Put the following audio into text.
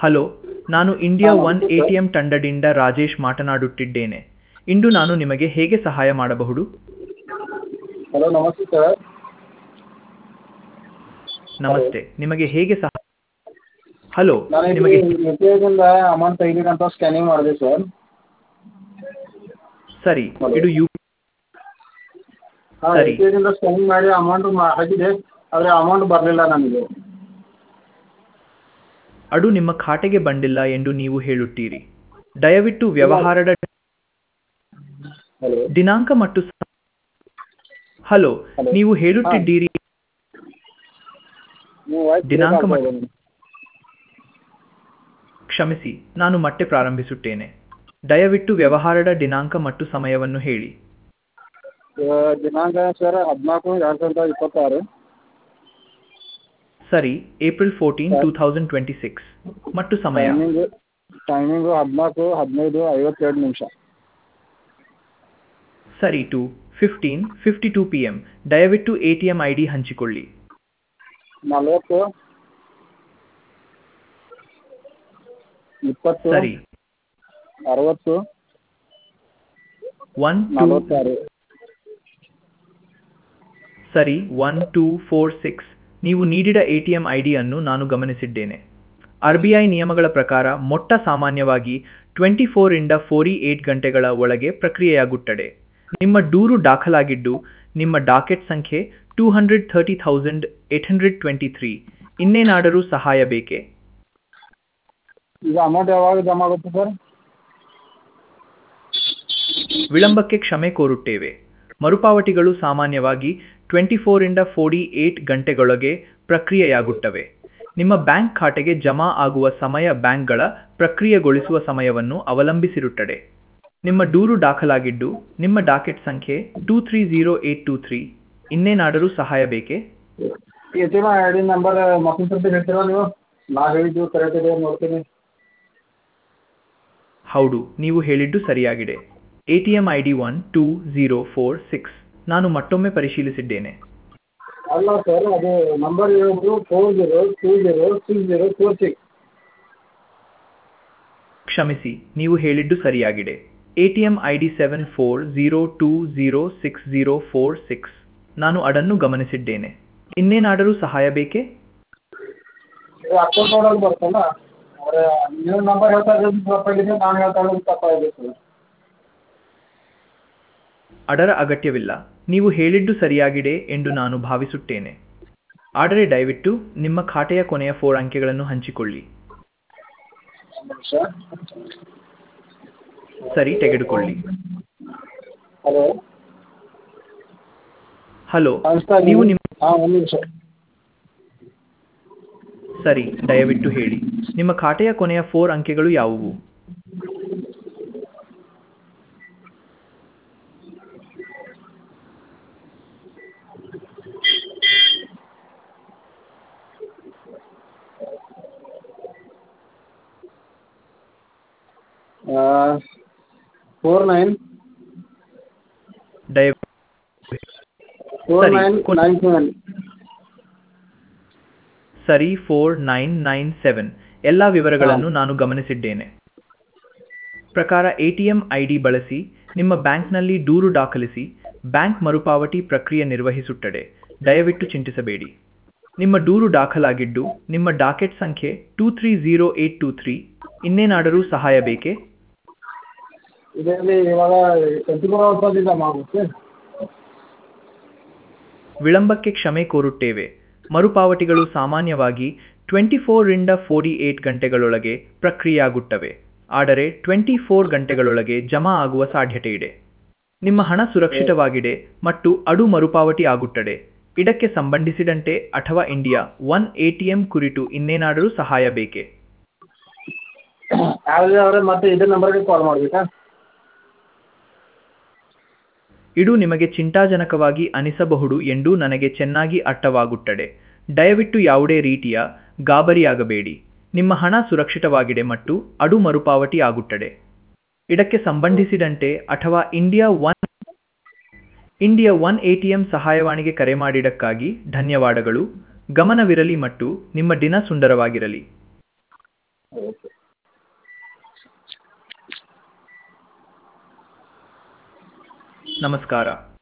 Hello ನಾನು India ಹಾ, one ನಮಸ್ತೆ ಎ ಸರ್. ಟಿ ಎಂ ತಂಡದಿಂದ ರಾಜೇಶ್ ಮಾತನಾಡುತ್ತಿದ್ದೇನೆ ಇಂದು ನಾನು ನಿಮಗೆ ಹೇಗೆ ಸಹಾಯ ಮಾಡಬಹುದು ಹಲೋ ನಮಸ್ತೆ ಸರ್ ನಮಸ್ತೆ ನಿಮಗೆ ಹೇಗೆ ಸಹ ಹಲೋ ನಾನು ಇಲ್ಲಿ ನಿಮಗೆ ಯು ಪಿ ಐದಿಂದ ಅಮೌಂಟ್ ತೆಗಿಬೇಕಂತ ಸ್ಕ್ಯಾನಿಂಗ್ ಮಾಡಿದೆ ಸರ್ ಸರಿ ಹಲೋ. ಇದು ಯು ಹಾಂ ಸರಿ. ಯು ಪಿ ಐದಿಂದ ಸ್ಕ್ಯಾನಿಂಗ್ ಮಾಡಿ ಅಮೌಂಟ್ ಹಾಕಿದೆ ಆದರೆ ಅಮೌಂಟ್ ಬರಲಿಲ್ಲ ನನಗೆ ಅದು ನಿಮ್ಮ ಖಾತೆಗೆ ಬಂದಿಲ್ಲ ಎಂದು ನೀವು ಹೇಳುತ್ತೀರಿ ದಯವಿಟ್ಟು ವ್ಯವಹಾರದ ಹಲೋ ದಿನಾಂಕ ಮತ್ತು ಸ- ಹಲೋ ಹಲೋ. ನೀವು ಹೇಳುತ್ತಿದ್ದೀರಿ ನೀವು ವಾಯ್ಸ್ ದಿನಾಂಕ ಬ್ರೇಕ್ ಆಗ್ತಾ ಮತ್ತು- ಇದೆ. ಕ್ಷಮಿಸಿ ನಾನು ಮತ್ತೆ ಪ್ರಾರಂಭಿಸುತ್ತೇನೆ ದಯವಿಟ್ಟು ವ್ಯವಹಾರದ ದಿನಾಂಕ ಮತ್ತು ಸಮಯವನ್ನು ಹೇಳಿ ಆ, ದಿನಾಂಕ ಸರ್ ಹದಿನಾಲ್ಕು ಎರಡು ಸಾವಿರದ ಇಪ್ಪತ್ತಾರು ಸರಿ April fourteen two thousand twenty six ಮತ್ತು ಸಮಯ ಟೈಮಿಂಗು ಟೈಮಿಂಗು ಹದಿನಾಲ್ಕು ಹದಿನೈದು ಐವತ್ತೆರಡು ನಿಮಿಷ ಸರಿ two fifteen fifty two P M ದಯವಿಟ್ಟು A T M I D ಹಂಚಿಕೊಳ್ಳಿ ನಲವತ್ತು ಇಪ್ಪತ್ತು ಸರಿ ಅರವತ್ತು ಒನ್ ಟೂ ನಲವತ್ತಾರು ಸರಿ ಒನ್ ಟೂ ಫೋರ್ ಸಿಕ್ಸ್ ನೀವು ನೀಡಿದ ಎ ಟಿ ಎಂ ಐ ಡಿಯನ್ನು ನಾನು ಗಮನಿಸಿದ್ದೇನೆ ಆರ್ ಬಿ ಐ ನಿಯಮಗಳ ಪ್ರಕಾರ ಮೊಟ್ಟ ಸಾಮಾನ್ಯವಾಗಿ ಟ್ವೆಂಟಿ ಫೋರಿಂದ ಫೋರ್ಟಿ ಏಟ್ ಗಂಟೆಗಳ ಒಳಗೆ ಪ್ರಕ್ರಿಯೆಯಾಗುತ್ತದೆ ನಿಮ್ಮ ದೂರು ದಾಖಲಾಗಿದ್ದು ನಿಮ್ಮ ಡಾಕೆಟ್ ಸಂಖ್ಯೆ two hundred thirty thousand eight hundred twenty three ಇನ್ನೇನಾದರೂ ಸಹಾಯ ಬೇಕೇ ಈಗ ಅಮೌಂಟ್ ಯಾವಾಗ ಜಮಾ ಆಗುತ್ತೆ ಸರ್ ವಿಳಂಬಕ್ಕೆ ಕ್ಷಮೆ ಕೋರುತ್ತೇವೆ ಮರುಪಾವತಿಗಳು ಸಾಮಾನ್ಯವಾಗಿ ಟ್ವೆಂಟಿ ಫೋರಿಂದ ಫೋರ್ಟಿ ಏಟ್ ಗಂಟೆಗಳೊಳಗೆ ಪ್ರಕ್ರಿಯೆಯಾಗುತ್ತವೆ ನಿಮ್ಮ ಬ್ಯಾಂಕ್ ಖಾತೆಗೆ ಜಮಾ ಆಗುವ ಸಮಯ ಬ್ಯಾಂಕ್ಗಳ ಪ್ರಕ್ರಿಯೆಗೊಳಿಸುವ ಸಮಯವನ್ನು ಅವಲಂಬಿಸಿರುತ್ತದೆ ನಿಮ್ಮ ದೂರು ದಾಖಲಾಗಿದ್ದು ನಿಮ್ಮ ಡಾಕೆಟ್ ಸಂಖ್ಯೆ two three zero eight two three ಇನ್ನೇನಾದರೂ ಸಹಾಯ ಬೇಕೇ A T M I D number ಮತ್ತೊಂದು ಸರ್ತಿ ಹೇಳ್ತೀರಾ ನೀವು ನಾ ಹೇಳಿದ್ದು ಕರೆಕ್ಟ್ ಇದೆ ನೋಡ್ತೀನಿ ಹೌದು ನೀವು ಹೇಳಿದ್ದು ಸರಿಯಾಗಿದೆ A T M I D one two zero four six ನಾನು ಮತ್ತೊಮ್ಮೆ ಪರಿಶೀಲಿಸಿದ್ದೇನೆ ಅಲ್ಲ ಸರ್ ಅದು ನಂಬರ್ ಹೇಳೋದು four zero two zero six zero four six ಕ್ಷಮಿಸಿ ನೀವು ಹೇಳಿದ್ದು ಸರಿಯಾಗಿದೆ A T M I D seven four zero two zero six zero four six ನಾನು ಅದನ್ನು ಗಮನಿಸಿದ್ದೇನೆ ಇನ್ನೇನಾದರೂ ಸಹಾಯ ಬೇಕೇ ಅಕೌಂಟ್ ನೋಡೋದು ಬರ್ತಲ್ಲ ಅವರ ನೀವು ನಂಬರ್ ಹೇಳ್ತಾ ಇರೋದು ತಪ್ಪಾಗಿದೆ ನಾನು ಹೇಳ್ತಾ ಇರೋದು ತಪ್ಪಾಗಿದೆ ಸರ್ ಅದರ ಅಗತ್ಯವಿಲ್ಲ ನೀವು ಹೇಳಿದ್ದು ಸರಿಯಾಗಿದೆ ಎಂದು ನಾನು ಭಾವಿಸುತ್ತೇನೆ ಆದರೆ ದಯವಿಟ್ಟು ನಿಮ್ಮ ಖಾತೆಯ ಕೊನೆಯ ಫೋರ್ ಅಂಕೆಗಳನ್ನು ಹಂಚಿಕೊಳ್ಳಿ ಸರ್ ಸರಿ ತೆಗೆದುಕೊಳ್ಳಿ ಹಲೋ ಹಲೋ ಹಂಚ್ತಾ ನೀವು ಇದ್ದೀನಿ ನಿಮ್ಮ ಹಾಂ ಒಂದು ನಿಮಿಷ ಸರಿ ದಯವಿಟ್ಟು ಹೇಳಿ ನಿಮ್ಮ ಖಾತೆಯ ಕೊನೆಯ ಫೋರ್ ಅಂಕೆಗಳು ಯಾವುವು ಫೋರ್ ನೈನ್ ದಯ ಫೋರ್ ಸರಿ, ನೈನ್ ಕೊನೆ- ನೈನ್ ಸೆವೆನ್ ಸರಿ ಫೋರ್ ನೈನ್ ನೈನ್ ಸೆವೆನ್ ಎಲ್ಲ ವಿವರಗಳನ್ನು ನಾನು ಗಮನಿಸಿದ್ದೇನೆ ಪ್ರಕಾರ A T M I D ಬಳಸಿ ನಿಮ್ಮ ಬ್ಯಾಂಕ್ನಲ್ಲಿ ದೂರು ದಾಖಲಿಸಿ ಬ್ಯಾಂಕ್ ಮರುಪಾವತಿ ಪ್ರಕ್ರಿಯೆ ನಿರ್ವಹಿಸುತ್ತದೆ ದಯವಿಟ್ಟು ಚಿಂತಿಸಬೇಡಿ ನಿಮ್ಮ ದೂರು ದಾಖಲಾಗಿದ್ದು ನಿಮ್ಮ ಡಾಕೆಟ್ ಸಂಖ್ಯೆ two three zero eight two three ಇನ್ನೇನಾದರೂ ಸಹಾಯ ಬೇಕೇ ಇದರಲ್ಲಿ ಇವಾಗ ಟ್ವೆಂಟಿ ಫೋರ್ ಅವರ್ಸ್ ಜಮಾ ಆಗುತ್ತೆ ವಿಳಂಬಕ್ಕೆ ಕ್ಷಮೆ ಕೋರುತ್ತೇವೆ ಮರುಪಾವತಿಗಳು ಸಾಮಾನ್ಯವಾಗಿ ಟ್ವೆಂಟಿ ಫೋರ್ರಿಂದ ಫೋರ್ಟಿ ಏಟ್ ಗಂಟೆಗಳೊಳಗೆ ಪ್ರಕ್ರಿಯೆಯಾಗುತ್ತವೆ ಆದರೆ ಟ್ವೆಂಟಿ ಫೋರ್ ಗಂಟೆಗಳೊಳಗೆ ಜಮಾ ಆಗುವ ಸಾಧ್ಯತೆ ಇದೆ ನಿಮ್ಮ ಹಣ ಸುರಕ್ಷಿತವಾಗಿದೆ ಮತ್ತು ಅದು ಮರುಪಾವತಿ ಆಗುತ್ತದೆ ಇದಕ್ಕೆ ಸಂಬಂಧಿಸಿದಂತೆ ಅಥವಾ India one A T M ಕುರಿತು ಇನ್ನೇನಾದರೂ ಸಹಾಯ ಬೇಕೇ ಆದರೆ ಅವರೇ ಮತ್ತೆ ಇದೇ ನಂಬರ್ಗೆ ಕಾಲ್ ಮಾಡಬೇಕಾ ಇದು ನಿಮಗೆ ಚಿಂತಾಜನಕವಾಗಿ ಅನಿಸಬಹುದು ಎಂದು ನನಗೆ ಚೆನ್ನಾಗಿ ಅರ್ಥವಾಗುತ್ತದೆ ದಯವಿಟ್ಟು ಯಾವುದೇ ರೀತಿಯ ಗಾಬರಿಯಾಗಬೇಡಿ ನಿಮ್ಮ ಹಣ ಸುರಕ್ಷಿತವಾಗಿದೆ ಮತ್ತು ಅದು ಮರುಪಾವತಿ ಆಗುತ್ತದೆ ಇದಕ್ಕೆ ಸಂಬಂಧಿಸಿದಂತೆ ಅಥವಾ India one India one A T M ಸಹಾಯವಾಣಿಗೆ ಕರೆ ಮಾಡಿದ್ದಕ್ಕಾಗಿ ಧನ್ಯವಾದಗಳು ಗಮನವಿರಲಿ ಮತ್ತು ನಿಮ್ಮ ದಿನ ಸುಂದರವಾಗಿರಲಿ ಓಕೆ ನಮಸ್ಕಾರ